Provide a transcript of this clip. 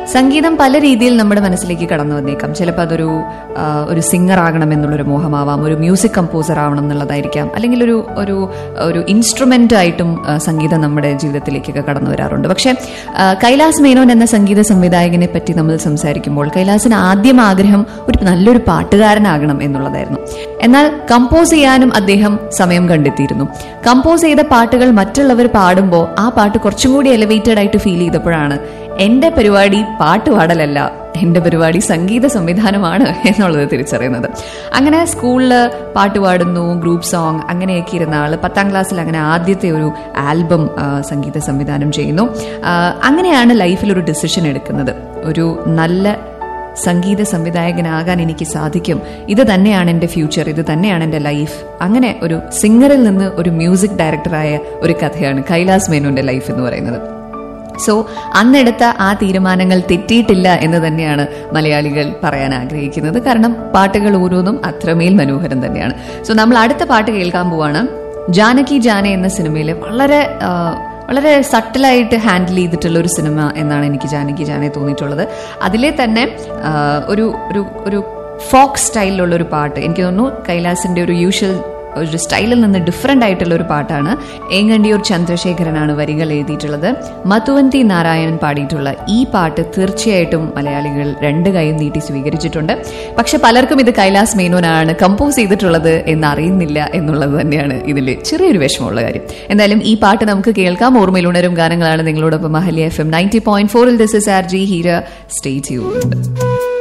സംഗീതം പല രീതിയിൽ നമ്മുടെ മനസ്സിലേക്ക് കടന്നു വന്നേക്കാം ചിലപ്പോൾ അതൊരു ആ, ഒരു സിംഗർ ആകണം എന്നുള്ളൊരു മോഹമാവാം ഒരു മ്യൂസിക് കമ്പോസർ ആവണം എന്നുള്ളതായിരിക്കാം അല്ലെങ്കിൽ ഒരു ഒരു ഒരു ഇൻസ്ട്രുമെന്റ് ആയിട്ടും ആ, സംഗീതം നമ്മുടെ ജീവിതത്തിലേക്കൊക്കെ കടന്നു വരാറുണ്ട് പക്ഷേ ആ, കൈലാസ് മേനോൻ എന്ന സംഗീത സംവിധായകനെ പറ്റി നമ്മൾ സംസാരിക്കുമ്പോൾ കൈലാസിന് ആദ്യം ആഗ്രഹം ഒരു നല്ലൊരു പാട്ടുകാരനാകണം എന്നുള്ളതായിരുന്നു എന്നാൽ കമ്പോസ് ചെയ്യാനും അദ്ദേഹം സമയം കണ്ടെത്തിയിരുന്നു കമ്പോസ് ചെയ്ത പാട്ടുകൾ മറ്റുള്ളവർ പാടുമ്പോൾ ആ പാട്ട് കുറച്ചും കൂടി എലിവേറ്റഡ് ആയിട്ട് ഫീൽ ചെയ്തപ്പോഴാണ് എന്റെ പരിപാടി പാട്ട് പാടലല്ല എന്റെ പരിപാടി സംഗീത സംവിധാനമാണ് എന്നുള്ളത് തിരിച്ചറിയുന്നത് അങ്ങനെ സ്കൂളിൽ പാട്ട് പാടുന്നു ഗ്രൂപ്പ് സോങ് അങ്ങനെയൊക്കെ ഇരുന്ന ആള് പത്താം ക്ലാസ്സിൽ അങ്ങനെ ആദ്യത്തെ ഒരു ആൽബം ആ, സംഗീത സംവിധാനം ചെയ്യുന്നു ആ, അങ്ങനെയാണ് ലൈഫിൽ ഒരു ഡിസിഷൻ എടുക്കുന്നത് ഒരു നല്ല സംഗീത സംവിധായകനാകാൻ എനിക്ക് സാധിക്കും ഇത് തന്നെയാണ് എൻ്റെ ഫ്യൂച്ചർ ഇത് തന്നെയാണ് എൻ്റെ ലൈഫ് അങ്ങനെ ഒരു സിംഗറിൽ നിന്ന് ഒരു മ്യൂസിക് ഡയറക്ടറായ ഒരു കഥയാണ് കൈലാസ് മേനോന്റെ ലൈഫ് എന്ന് പറയുന്നത് സോ അന്നെടുത്ത ആ തീരുമാനങ്ങൾ തെറ്റിയിട്ടില്ല എന്ന് തന്നെയാണ് മലയാളികൾ പറയാൻ ആഗ്രഹിക്കുന്നത് കാരണം പാട്ടുകൾ ഓരോന്നും അത്രമേൽ മനോഹരം തന്നെയാണ് സോ നമ്മൾ അടുത്ത പാട്ട് കേൾക്കാൻ പോവാണ് ജാനകി ജാന എന്ന സിനിമയിലെ വളരെ ആ, വളരെ സട്ടിലായിട്ട് ഹാൻഡിൽ ചെയ്തിട്ടുള്ള ഒരു സിനിമ എന്നാണ് എനിക്ക് ജാനകി ജാനെ തോന്നിയിട്ടുള്ളത് അതിലെ തന്നെ ആ, ഒരു ഒരു ഒരു ഫോക്ക് സ്റ്റൈലിലുള്ള ഒരു പാട്ട് എനിക്ക് തോന്നുന്നു കൈലാസിന്റെ ഒരു യൂഷ്വൽ ഒരു സ്റ്റൈലിൽ നിന്ന് ഡിഫറെന്റ് ആയിട്ടുള്ള ഒരു പാട്ടാണ് ഏങ്ങണ്ടിയൂർ ചന്ദ്രശേഖരനാണ് വരികൾ എഴുതിയിട്ടുള്ളത് മധുവന്തി നാരായണൻ പാടിയിട്ടുള്ള ഈ പാട്ട് തീർച്ചയായിട്ടും മലയാളികൾ രണ്ട് കൈയും നീട്ടി സ്വീകരിച്ചിട്ടുണ്ട് പക്ഷെ പലർക്കും ഇത് കൈലാസ് മേനോനാണ് കമ്പോസ് ചെയ്തിട്ടുള്ളത് എന്ന് അറിയുന്നില്ല എന്നുള്ളത് തന്നെയാണ് ഇതിൽ ചെറിയൊരു വിഷമമുള്ള കാര്യം എന്തായാലും ഈ പാട്ട് നമുക്ക് കേൾക്കാം ഓർമ്മയിൽ ഉണരും ഗാനങ്ങളാണ് നിങ്ങളോടൊപ്പം മഹലി എഫ് എം നയൻറ്റി പോയിന്റ് ഫോറിൽ this is R J Heera stay tuned